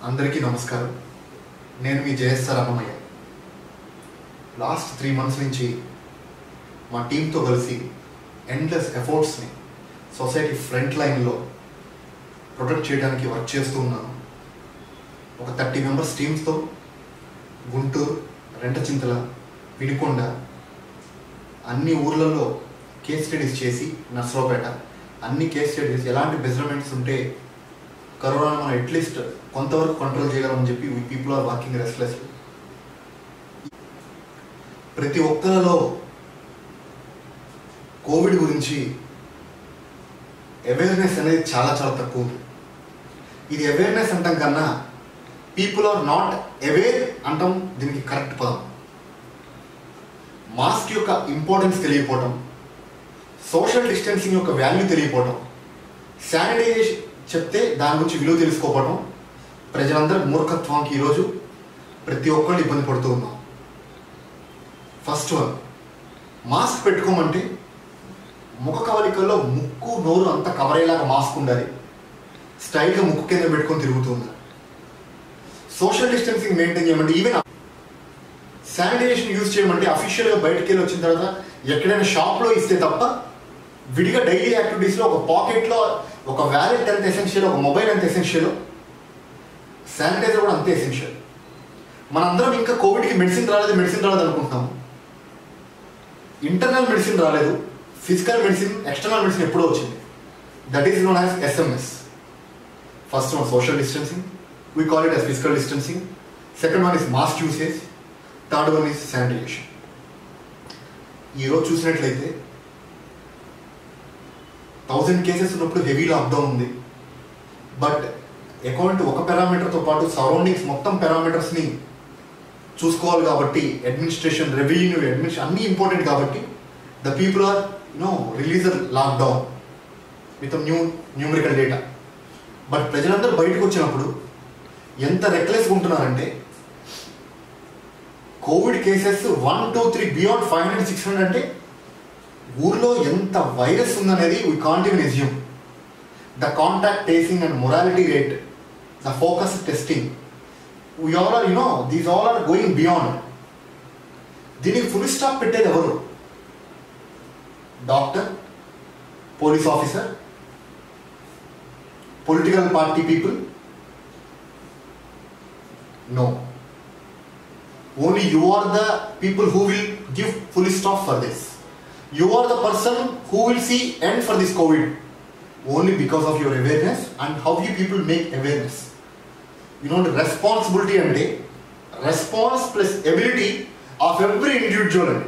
అందరికీ నమస్కారం నేను మీ జయస్ఆర్ అన్నమయ్య లాస్ట్ త్రీ మంత్స్ నుంచి మా టీంతో కలిసి ఎండ్లెస్ ఎఫర్ట్స్ని సొసైటీ ఫ్రంట్ లైన్లో ప్రొటెక్ట్ చేయడానికి వర్క్ చేస్తూ ఉన్నాను ఒక థర్టీ మెంబర్స్ టీమ్స్తో గుంటూరు రెంటచింతల వినుకొండ అన్ని ఊర్లలో కేస్ స్టడీస్ చేసి నర్సరావుపేట అన్ని కేస్ స్టడీస్ ఎలాంటి మెజర్మెంట్స్ ఉంటే కరోనా మనం అట్లీస్ట్ కొంతవరకు కంట్రోల్ చేయగలమని చెప్పి పీపుల్ ఆర్ వర్కింగ్ రెస్ట్లెస్ ప్రతి ఒక్కరిలో కోవిడ్ గురించి అవేర్నెస్ అనేది చాలా చాలా తక్కువ ఉంది ఇది అవేర్నెస్ అంటాం కన్నా పీపుల్ ఆర్ నాట్ అవేర్ అంటాం దీనికి కరెక్ట్ పదం మాస్క్ యొక్క ఇంపార్టెన్స్ తెలియకపోవటం సోషల్ డిస్టెన్సింగ్ యొక్క వాల్యూ తెలియకపోవటం శానిటైజేషన్ చెప్తే దాని గురించి విలువ తెలుసుకోకపోవడం ప్రజలందరి మూర్ఖత్వానికి ఈరోజు ప్రతి ఒక్కళ్ళు ఇబ్బంది పడుతూ ఉన్నాం ఫస్ట్ వన్ మాస్క్ పెట్టుకోమంటే ముఖ కవలికల్లో ముక్కు నోరు అంతా కవర్ అయ్యేలాగా మాస్క్ ఉండాలి స్టైల్గా ముక్కు కింద పెట్టుకొని తిరుగుతుంది సోషల్ డిస్టెన్సింగ్ మెయింటైన్ చేయమంటే ఈవెన్ శానిటైజేషన్ యూజ్ చేయమంటే అఫీషియల్గా బయటకు వెళ్ళి వచ్చిన తర్వాత ఎక్కడైనా షాప్లో ఇస్తే తప్ప విడిగా డైలీ యాక్టివిటీస్లో ఒక పాకెట్లో ఒక వ్యాలెట్ ఎంత ఎసెన్షియల్ ఒక మొబైల్ ఎంత ఎసెన్షియల్ శానిటైజర్ కూడా అంతే ఎసెన్షియల్ మనందరం ఇంకా కోవిడ్కి మెడిసిన్ రాలేదు మెడిసిన్ రాలేదు అనుకుంటున్నాము ఇంటర్నల్ మెడిసిన్ రాలేదు ఫిజికల్ మెడిసిన్ ఎక్స్టర్నల్ మెడిసిన్ ఎప్పుడో వచ్చింది that is known as SMS first one social distancing we call it as physical distancing second one is mask usage third one is sanitization ఈరోజు చూసినట్లయితే thousand cases ఉన్నప్పుడు heavy lockdown ఉంది but account ఒక పారామీటర్తో పాటు surroundings మొత్తం పారామీటర్స్ని చూసుకోవాలి కాబట్టి అడ్మినిస్ట్రేషన్ రెవెన్యూ అడ్మినిస్ట్రేషన్ అన్నీ ఇంపార్టెంట్ కాబట్టి the people are you know release lockdown with new numerical data but ప్రజలందరూ బయటకు వచ్చినప్పుడు ఎంత రెక్లెస్ ఉంటున్నారంటే covid cases one two three beyond five hundred six hundred అంటే ఊర్లో ఎంత వైరస్ ఉందనేది we can't even assume the contact tracing and morality rate the focus testing we all are you know these all are going beyond దీనికి full stop పెట్టేది ఎవరు doctor police officer political party people no only you are the people who will give full stop for this you are the person who will see end for this covid only because of your awareness and how you people make awareness you know the responsibility అంటే response plus ability of every individual అండి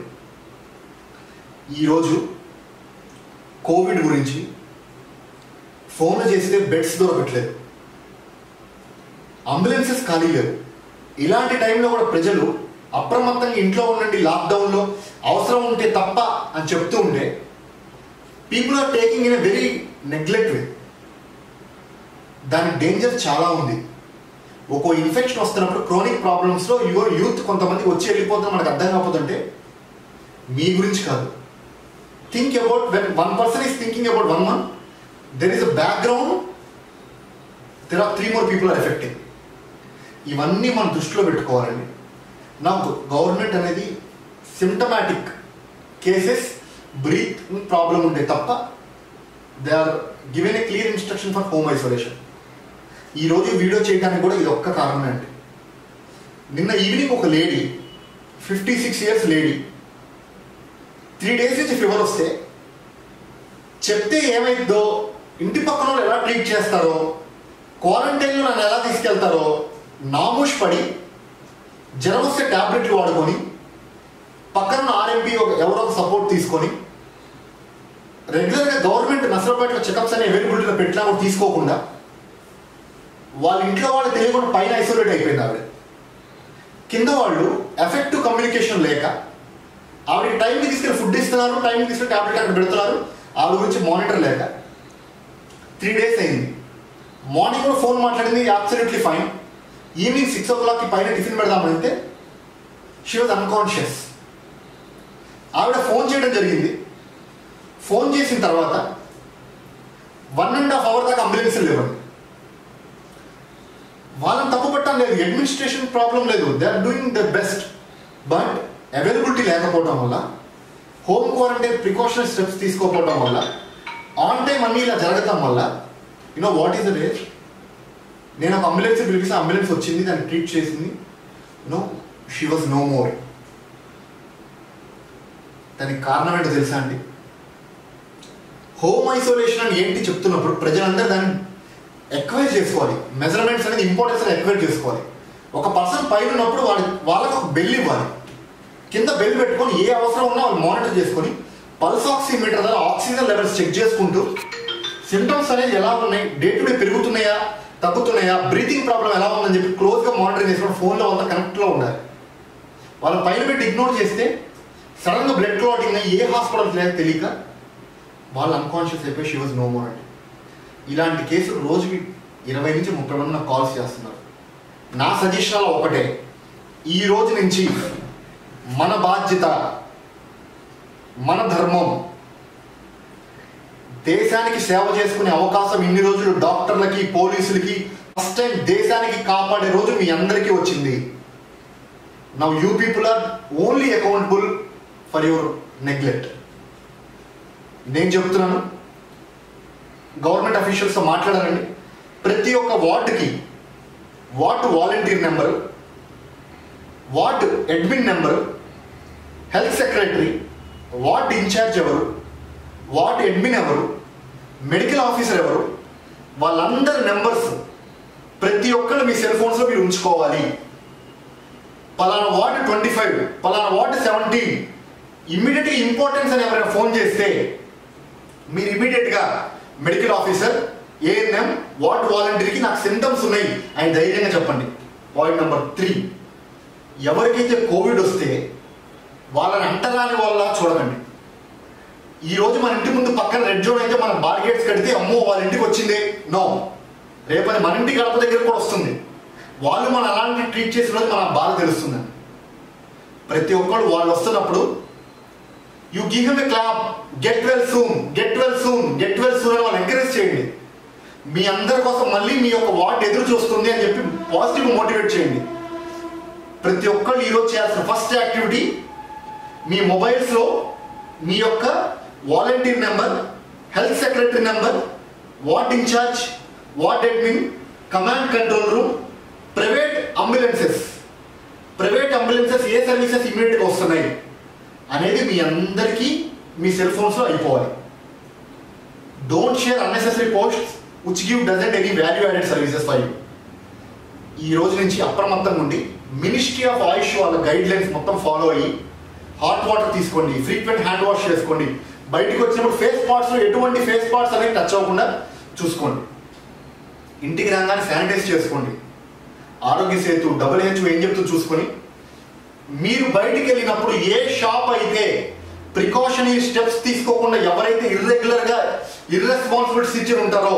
ఈరోజు Covid గురించి phone చేస్తే beds దొరకట్లేదు ambulances ఖాళీ లేవు ఇలాంటి టైంలో కూడా ప్రజలు అప్రమత్తంగా ఇంట్లో ఉండండి లాక్డౌన్లో అవసరం ఉంటే తప్ప అని చెప్తూ ఉంటే people are taking in a very neglect way దాని డేంజర్ చాలా ఉంది ఒక్కో ఇన్ఫెక్షన్ వస్తున్నప్పుడు క్రోనిక్ ప్రాబ్లమ్స్లో యువర్ యూత్ కొంతమంది వచ్చి వెళ్ళిపోతున్న మనకు అర్థం కాకపోతుంటే మీ గురించి కాదు think about when one person is thinking about one one there is a background there are three more people are affecting ఇవన్నీ మనం దృష్టిలో పెట్టుకోవాలండి నాకు గవర్నమెంట్ అనేది సిమ్టమాటిక్ కేసెస్ బ్రీత్ ప్రాబ్లం ఉంటే తప్ప they are given a clear instruction for home isolation ఈరోజు video చేయడానికి కూడా ఇది ఒక్క కారణమే అండి నిన్న ఈవినింగ్ ఒక lady fifty six years lady three days నుంచి ఫీవర్ వస్తే చెప్తే ఏమైందో ఇంటి పక్కన వాళ్ళు ఎలా ట్రీట్ చేస్తారో క్వారంటైన్లో నన్ను ఎలా తీసుకెళ్తారో నామూష్ పడి జ్వరం వస్తే ట్యాబ్లెట్లు వాడుకొని పక్కన ఆర్ఎంపీ ఒక ఎవరో ఒక సపోర్ట్ తీసుకొని రెగ్యులర్గా గవర్నమెంట్ నసరపేటలో చెకప్స్ అనే అవైలబిలిటీలో పెట్టినా కూడా తీసుకోకుండా వాళ్ళ ఇంట్లో వాళ్ళు తెలియకుండా పైన ఐసోలేట్ అయిపోయింది ఆవిడ కింద వాళ్ళు ఎఫెక్టివ్ కమ్యూనికేషన్ లేక ఆవిడ టైంకి తీసుకెళ్ళి ఫుడ్ ఇస్తున్నారు టైంకి తీసుకెళ్ళి ట్యాబ్లెట్ అక్కడ పెడుతున్నారు ఆవిడ గురించి మానిటర్ లేక త్రీ డేస్ అయింది మార్నింగ్ కూడా ఫోన్ మాట్లాడింది అబ్సల్యూట్లీ ఫైన్ ఈవినింగ్ సిక్స్ ఓ క్లాక్కి పైన టిఫిన్ పెడదామంటే షీ వాజ్ అన్కాన్షియస్ ఆవిడ ఫోన్ చేయడం జరిగింది ఫోన్ చేసిన తర్వాత వన్ అండ్ హాఫ్ అవర్ దాకా అంబులెన్స్ లేవండి వాళ్ళని తప్పు అని లేదు అడ్మినిస్ట్రేషన్ ప్రాబ్లం లేదు they are doing the best but availability లేకపోవడం వల్ల హోమ్ క్వారంటైన్ ప్రికాషనరీ స్టెప్స్ తీసుకోకపోవడం వల్ల ఆన్ టైం అన్నీ ఇలా జరగటం వల్ల you know what is the rate నేను ఒక అంబులెన్స్ పిలిపిస్తే అంబులెన్స్ వచ్చింది దాన్ని ట్రీట్ చేసింది no she was no more దానికి కారణం ఏంటో తెలుసా అండి హోమ్ ఐసోలేషన్ అని ఏంటి చెప్తున్నప్పుడు ప్రజలందరూ దాన్ని ఎక్వైర్ చేసుకోవాలి మెజర్మెంట్స్ అనేది ఇంపార్టెన్స్ అని ఎక్వైర్ చేసుకోవాలి ఒక పర్సన్ పైన ఉన్నప్పుడు వాడి వాళ్ళకి ఒక బెల్ ఇవ్వాలి కింద బెల్ పెట్టుకొని ఏ అవసరం ఉన్నా వాళ్ళు మానిటర్ చేసుకొని పల్స్ ఆక్సిమీటర్ ద్వారా ఆక్సిజన్ లెవెల్స్ చెక్ చేసుకుంటూ సిమ్టమ్స్ అనేది ఎలా ఉన్నాయి డే టు డే పెరుగుతున్నాయా తగ్గుతున్నాయా బ్రీతింగ్ ప్రాబ్లం ఎలా ఉందని చెప్పి క్లోజ్గా మానిటరింగ్ చేసుకుని ఫోన్లో అంతా కనెక్ట్లో ఉండాలి వాళ్ళ పైన పెట్టి ఇగ్నోర్ చేస్తే సడన్గా బ్లడ్ క్లాటింగ్ అయ్యి ఏ హాస్పిటల్స్ లేక తెలియక వాళ్ళు అన్కాన్షియస్ అయిపోయి షీ వాజ్ నో మోర్ అండి ఇలాంటి కేసులు రోజుకి ఇరవై నుంచి ముప్పై మంది నాకు కాల్స్ చేస్తున్నారు నా సజెషన్లో ఒకటే ఈ రోజు నుంచి మన బాధ్యత మన ధర్మం దేశానికి సేవ చేసుకునే అవకాశం ఇన్ని రోజులు డాక్టర్లకి పోలీసులకి ఫస్ట్ టైం దేశానికి కాపాడే రోజు మీ అందరికీ వచ్చింది now you people are only accountable for your neglect నేను చెప్తున్నాను గవర్నమెంట్ అఫీషియల్స్తో మాట్లాడారండి ప్రతి ఒక్క వార్డుకి ward volunteer number ward admin number health secretary ward incharge ఎవరు వార్డ్ అడ్మిన్ ఎవరు మెడికల్ ఆఫీసర్ ఎవరు వాళ్ళందరి నెంబర్స్ ప్రతి ఒక్కరు మీ సెల్ ఫోన్స్లో మీరు ఉంచుకోవాలి పలానా వార్డు ట్వంటీ ఫైవ్ పలానా వార్డు సెవెంటీన్ ఇమ్మీడియట్గా ఇంపార్టెన్స్ అని ఎవరైనా ఫోన్ చేస్తే మీరు ఇమీడియట్గా మెడికల్ ఆఫీసర్ ఏఎన్ఎం వార్డ్ వాలంటీర్కి నాకు సింటమ్స్ ఉన్నాయి అని ధైర్యంగా చెప్పండి పాయింట్ నెంబర్ త్రీ ఎవరికైతే కోవిడ్ వస్తే వాళ్ళని అంటరాని వాళ్ళ చూడకండి ఈ రోజు మన ఇంటి ముందు పక్కన రెడ్ జోన్ అయితే మనం బార్గేట్స్ కడితే అమ్మో వాళ్ళ ఇంటికి వచ్చిందే నో రేపది మన ఇంటి గడప దగ్గర కూడా వస్తుంది వాళ్ళు మన అలాంటి ట్రీట్ చేసిన రోజు మన బాధ తెలుస్తుందండి ప్రతి ఒక్కరు వాళ్ళు వస్తున్నప్పుడు you give him a clap get well soon get well soon get well soon అని వాళ్ళు ఎంకరేజ్ చేయండి మీ అందరి కోసం మళ్ళీ మీ యొక్క వార్డ్ ఎదురు చూస్తుంది అని చెప్పి పాజిటివ్ మోటివేట్ చేయండి ప్రతి ఒక్కళ్ళు ఈరోజు చేయాల్సిన ఫస్ట్ యాక్టివిటీ మీ మొబైల్స్లో మీ యొక్క volunteer number health secretary number ward incharge ward admin command control room private ambulances private ambulances ఏ సర్వీసెస్ ఇమీడియట్గా వస్తున్నాయి అనేది మీ అందరికీ మీ సెల్ ఫోన్స్లో అయిపోవాలి don't share unnecessary posts which give doesn't any value added services for you ఈ రోజు నుంచి అప్రమత్తంగా ఉండి మినిస్ట్రీ ఆఫ్ ఆయుష్ వాళ్ళ గైడ్ లైన్స్ మొత్తం ఫాలో అయ్యి హాట్ వాటర్ తీసుకోండి ఫ్రీక్వెంట్ హ్యాండ్ వాష్ చేసుకోండి బయటికి వచ్చినప్పుడు ఫేస్ పార్ట్స్లో ఎటువంటి ఫేస్ పార్ట్స్ అనేవి టచ్ అవ్వకుండా చూసుకోండి ఇంటికి రాగానే శానిటైజ్ చేసుకోండి ఆరోగ్య సేతు డబుల్ హెచ్ ఏం చెప్తూ చూసుకొని మీరు బయటికి వెళ్ళినప్పుడు ఏ షాప్ అయితే ప్రికాషనరీ స్టెప్స్ తీసుకోకుండా ఎవరైతే ఇర్రెగ్యులర్ గా ఇర్రెస్పాన్సిబిలిటీ సిచ్యువేషన్ ఉంటారో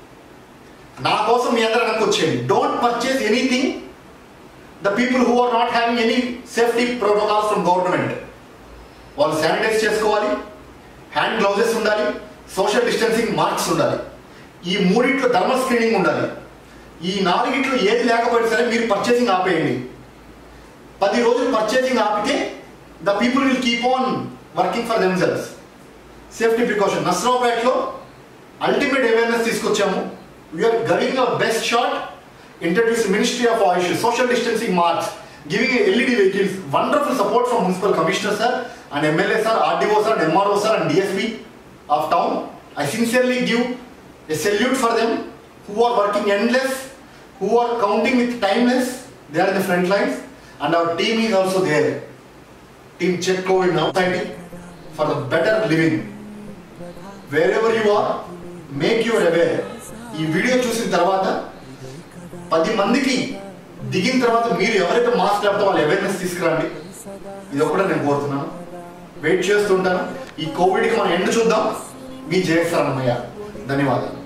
నా కోసం మీ అందరూ వెనక్కి వచ్చేయండి don't purchase anything the people who are not having any safety protocols from government వాళ్ళు శానిటైజ్ చేసుకోవాలి హ్యాండ్ గ్లౌజెస్ ఉండాలి సోషల్ డిస్టెన్సింగ్ మార్క్స్ ఉండాలి ఈ మూడిట్లో థర్మల్ స్క్రీనింగ్ ఉండాలి ఈ నాలుగిట్లో ఏది లేకపోయినా సరే మీరు పర్చేసింగ్ ఆపేయండి పది రోజులు పర్చేసింగ్ ఆపితే the people will keep on working for themselves safety precaution నస్రావుపేటలో అల్టిమేట్ అవేర్నెస్ తీసుకొచ్చాము we are giving our best shot introduce ministry of Ayush social distancing marks giving LED vehicles wonderful support from municipal commissioner sir and MLA sir RDO sir and MRO sir and DSP of town I sincerely give a salute for them who are working endless who are counting with timeless, they are in the front lines, and our team is also there. Team Check COVID Now Society for the better living. Wherever you are, make you aware. ఈ video చూసిన తర్వాత పది మందికి దిగిన తర్వాత మీరు ఎవరైతే mask లేకపోతే వాళ్ళు అవేర్నెస్ తీసుకురండి ఇది ఒకటే నేను కోరుతున్నాను వెయిట్ చేస్తుంటాను ఈ కోవిడ్కి మనం ఎండ్ చూద్దాం మీ జయస్థానమయ్య ధన్యవాదాలు